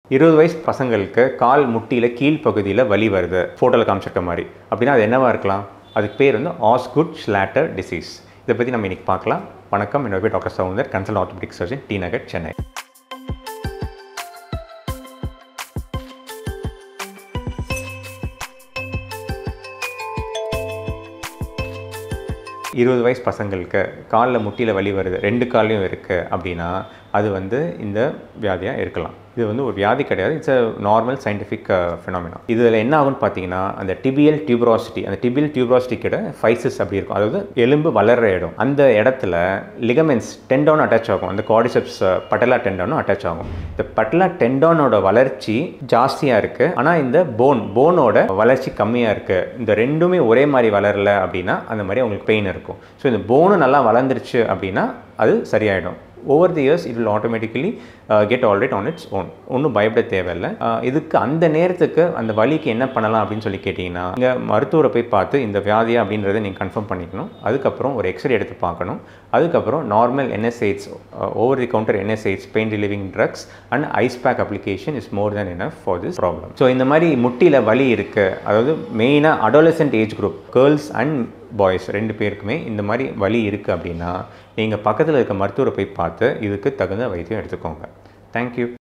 இருபது வயசு பசங்களுக்கு கால் முட்டியில் கீழ்ப்பகுதியில் வலி வருது ஃபோட்டோவில் காமிச்சிருக்க மாதிரி அப்படின்னா அது என்னவா இருக்கலாம் அதுக்கு பேர் வந்து ஆஸ்குட் ஸ்லாட்டர் டிசீஸ் இதை பற்றி நம்ம இன்னைக்கு பார்க்கலாம் வணக்கம் என்னோட பேர் doctor Soundar consult orthopaedic surgeon T Nagar Chennai இருபது வயசு பசங்களுக்கு காலில் முட்டியில் வலி வருது ரெண்டு கால்லையும் இருக்குது அப்படின்னா அது வந்து இந்த வியாதியாக இருக்கலாம் இது வந்து ஒரு வியாதி கிடையாது it's a normal scientific phenomena இதில் என்ன ஆகும்னு பார்த்தீங்கன்னா அந்த டிபியல் டியூப்ராசிட்டி அந்த டிபியல் டியூப்ராசிட்டி கிட்ட ஃபைசஸ் அப்படி இருக்கும் அதாவது எலும்பு வளர்கிற இடம் அந்த இடத்துல லிகமெண்ட்ஸ் டெண்டானும் அட்டாச் ஆகும் அந்த கார்டிசெப்ஸ் பட்டலா டெண்டானும் அட்டாச் ஆகும் இந்த பட்டலா டெண்டானோட வளர்ச்சி ஜாஸ்தியாக இருக்குது ஆனால் இந்த போன் போனோட வளர்ச்சி கம்மியாக இருக்குது இந்த ரெண்டுமே ஒரே மாதிரி வளரல அப்படின்னா அந்த மாதிரி உங்களுக்கு பெயின் இருக்கும் ஸோ இந்த போனும் நல்லா வளர்ந்துருச்சு அப்படின்னா அது சரியாயிடும் over the years it will automatically get alright on its own ஒன்றும் பயப்பட தேவையில்லை Uh, இதுக்கு அந்த நேரத்துக்கு அந்த வலிக்கு என்ன பண்ணலாம் அப்படின்னு சொல்லி கேட்டிங்கன்னா நீங்கள் மருத்துவரை போய் பார்த்து இந்த வியாதியா அப்படின்றத நீங்கள் கன்ஃபார்ம் பண்ணிக்கணும் அதுக்கப்புறம் ஒரு எக்ஸ்ரே எடுத்து பார்க்கணும் அதுக்கப்புறம் normal NSAIDs over the counter NSAIDs pain relieving drugs and ice pack application is more than enough for this problem so இந்த மாதிரி முட்டியில் வலி இருக்குது அதாவது மெயினாக adolescent age group girls and boys ரெண்டு பேருக்குமே இந்த மாதிரி வலி இருக்குது அப்படின்னா நீங்கள் பக்கத்தில் இருக்க மருத்துவரை போய் பார்த்து இதுக்கு தகுந்த வைத்தியம் எடுத்துக்கோங்க தேங்க்யூ